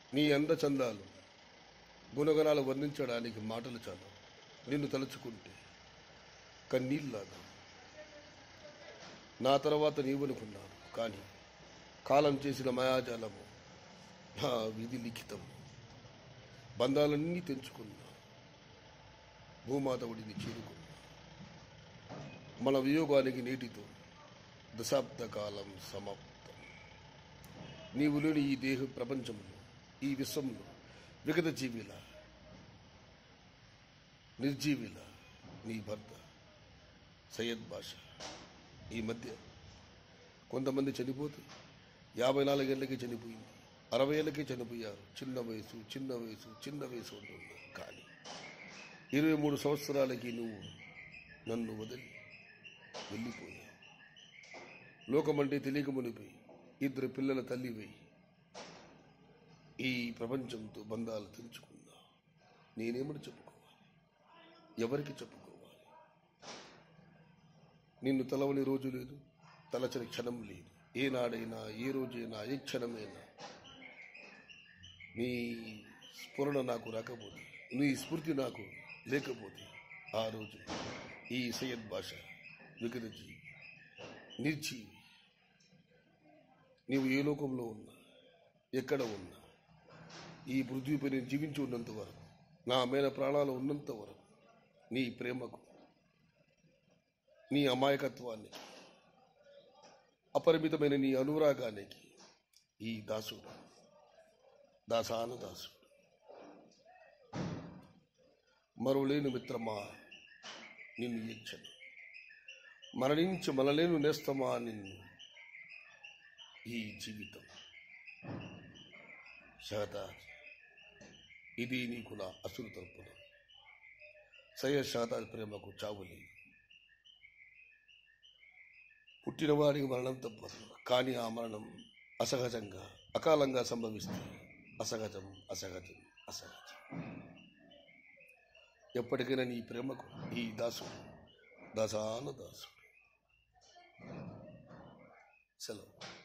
నీ అంద చందాలు గుణగణాలు వర్ణించడానికి మాటలు చాలు నిన్ను తలుచుకుంటే కన్నీళ్ళలాగా నా తర్వాత నీవనుకున్నాను కానీ కాలం చేసిన మాయాజాలము నా విధి లిఖితం బంధాలన్నీ తెంచుకున్నా భూమాత ఒడిని చేరుకున్నా మన వియోగానికి నేటితో దశాబ్ద కాలం సమాప్తం నీవు లేని ఈ దేహ ప్రపంచంలో ఈ విశ్వంలో విగత జీవిల నిర్జీవిల నీ భర్త సయ్యద్ బాషా ఈ మధ్య కొంతమంది చనిపోతే యాభై నాలుగేళ్లకి చనిపోయింది అరవై ఏళ్ళకి చనిపోయారు చిన్న వయసు చిన్న వయసు చిన్న వయసు అంటున్నారు కానీ ఇరవై మూడు సంవత్సరాలకి నువ్వు నన్ను వదిలి వెళ్ళిపోయావు లోకమంటే తెలియక మునిపోయి ఇద్దరు పిల్లల తల్లివై ఈ ప్రపంచంతో బంధాలు తెంచుకున్నా నేనేమని చెప్పుకోవాలి ఎవరికి చెప్పుకోవాలి నిన్ను తలవని రోజు లేదు తలచని క్షణం లేదు ఏనాడైనా ఏ రోజైనా ఏ క్షణమైనా నీ స్ఫురణ నాకు రాకపోతే నీ స్ఫూర్తి నాకు లేకపోతే ఆ రోజు ఈ సయ్యద్ భాష వికృతి నిర్జీవి నీవు ఏ లోకంలో ఉన్నా ఎక్కడ ఉన్నా ఈ పృథ్వీపై నేను జీవించి ఉన్నంత వరకు నా మేన ప్రాణాలు ఉన్నంత వరకు నీ ప్రేమకు నీ అమాయకత్వానికి అపరిమితమైన నీ అనురాగానికి ఈ దాసుడు దాసాను దాసుడు మరులేని మిత్రమా నిన్ను ఇచ్చను మరణించి మనలేను నేస్తమా నిన్ను ఈ జీవితం షహతాజ్ ఇది నీకు నా అసురు తరపున సయ్యద్ షహతాజ్ ప్రేమకు చావులేదు పుట్టినవాడికి మరణం తప్పదు కానీ ఆ మరణం అసహజంగా అకాలంగా సంభవిస్తే అసహజం అసహజం అసహజం ఎప్పటికైనా నీ ప్రేమకు ఈ దాసుడు దాసాన దాసుడు సెలవు